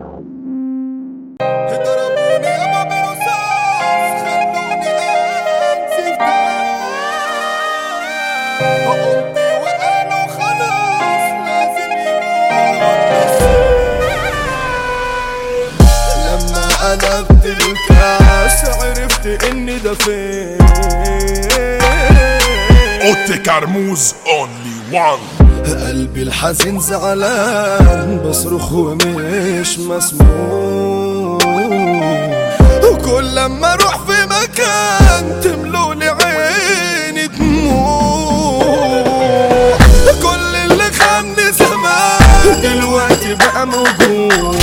ضربوني يابا برصاص خلوني انسف وقمت وقالوا خلاص لازم يموت لما قلبت الكاس عرفت اني ده فين اوتي كرموز اونلي وان قلبي الحزين زعلان بصرخ ومش مسموع وكل لما اروح في مكان تملولي عيني دموع كل اللي خاني زمان دلوقتي بقى موجود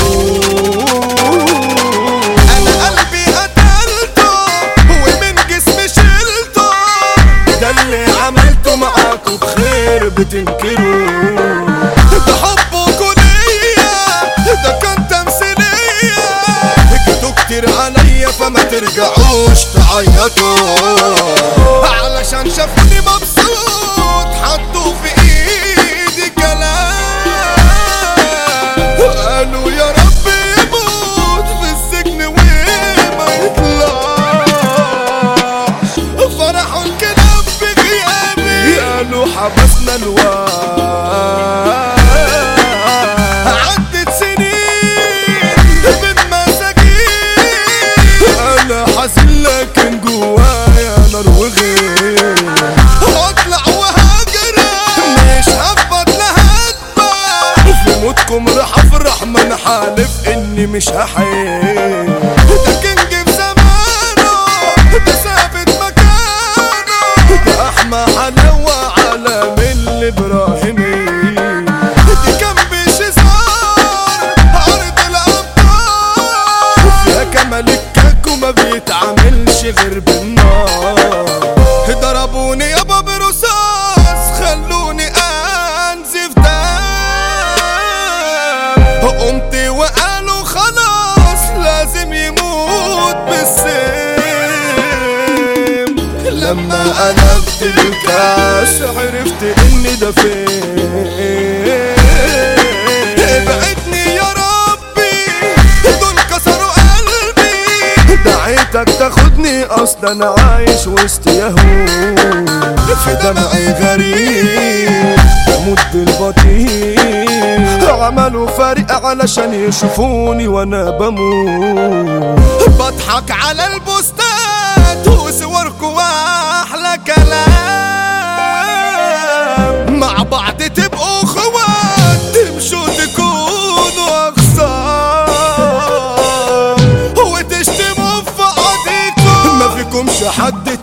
انا قلبي قتلته ومن جسمي شلته ده اللي عملته معاكوا بخير بتنكروا ده حبكوا ليا ده كان تمثيلية جيتوا كتير عليا فما ترجعوش تعيطوا علشان شافوني مبسوط حطوا في ايدي كلام قالوا يا رب يموت في السجن وما يطلعش فرحوا الكلام بغيابي قالوا حبسنا الواد عدت سنين من مساجين انا حزين لكن جوايا نار وغير اطلع وهاجرة مش هفضل لهدبة في موتكم راح افرح ما انا حالف اني مش هحيي ده كينج في زمانه ده ثابت مكانه ده احمى حلاوة على من الابراهيمي دي كان بشزار ارض الابطال فيها كمال الكاك وما بيتعاملش غير بالنار ضربوني يابا برصاص خلوني انزف دم قمت وقالوا خلاص لازم يموت بالسيم لما قلبت الكاس عرفت اني ده فين ابعدني يا ربي دول كسروا قلبي دعيتك تاخدني اصلا انا عايش وسط يهود في دمعي غريب بموت بالبطيء عملوا فريق علشان يشوفوني وانا بموت بضحك على البوستات وصوركوا احلى كلام مع بعض تبقوا اخوات تمشوا تكونوا اخصام وتشتموا في بعضكم ما فيكمش حد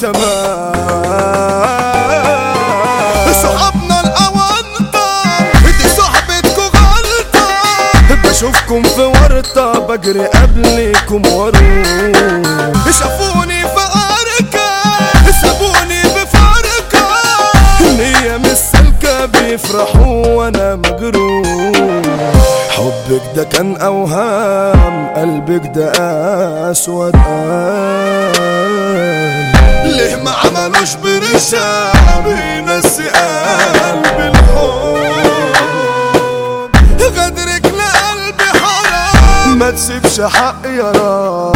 تمام صحابنا الاونطه دي صحبتكوا غلطه بشوفكم في ورطه بجري قبلكم واروح شافوني في أركة سابوني بفرقة نية مش سالكة بيفرحوا وانا مجروح حبك ده كان اوهام قلبك ده اسود قلب ليه ما عملوش برشام ينسي قلبي الحب غدرك لقلبي حرام ما تسيبش حقي يا رب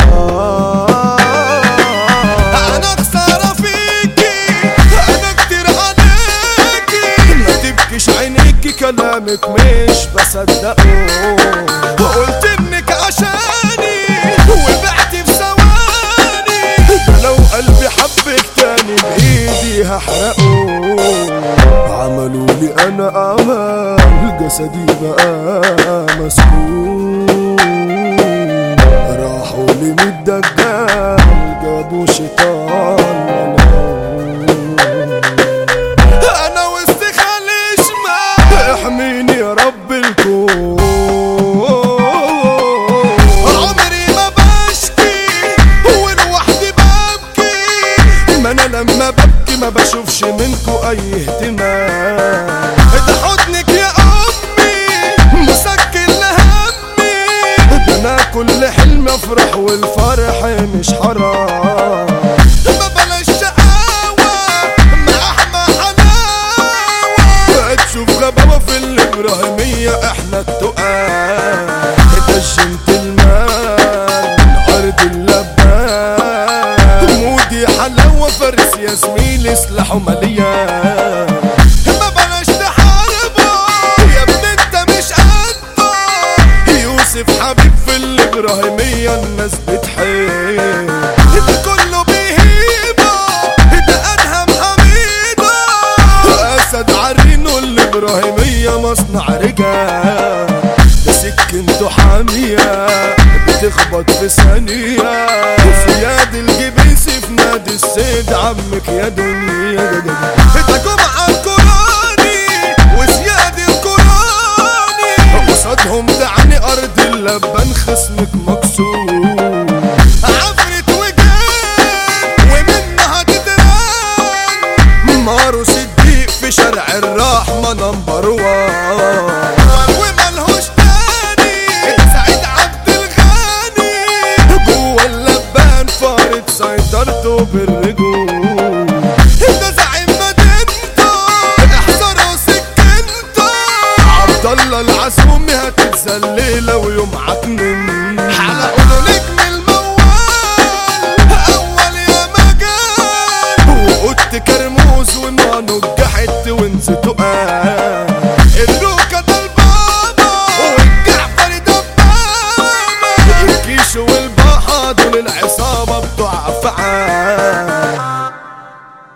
انا خسارة فيكي انا كتير عليكي ما تبكيش عينيكي كلامك مش بصدقه وقلت انك عشاني وبعتي في ثواني ده لو قلبي حبك تاني بايدي هحرقه عملوا لي انا اعمال جسدي بقى مسكون راحوا لي من الدجال جابوا شيطان انا وسط خالي شمال احميني يا رب الكون عمري ما بشكي ولوحدي ببكي ما انا لما ببكي ما بشوفش منكو اي اهتمام ده حضنك يا امي مسكن لهمي ده انا كل حلم افرح والفرح مش حرام ما بلاش شقاوة مع احمى حلاوة تشوف غباوة في الابراهيمية احنا التقال ده الجنتل اللي سلاحه مليان ما بلاش تحاربه يا ابني انت مش قده يوسف حبيب في الابراهيمية الناس بتحب ده كله بيهيبه ده ادهم حميده اسد عرينه الابراهيمية مصنع رجال ده سكنته حامية بتخبط في ثانية وفي يد الجبيسي في نادي السيد عمك يا دنيا ده جمعة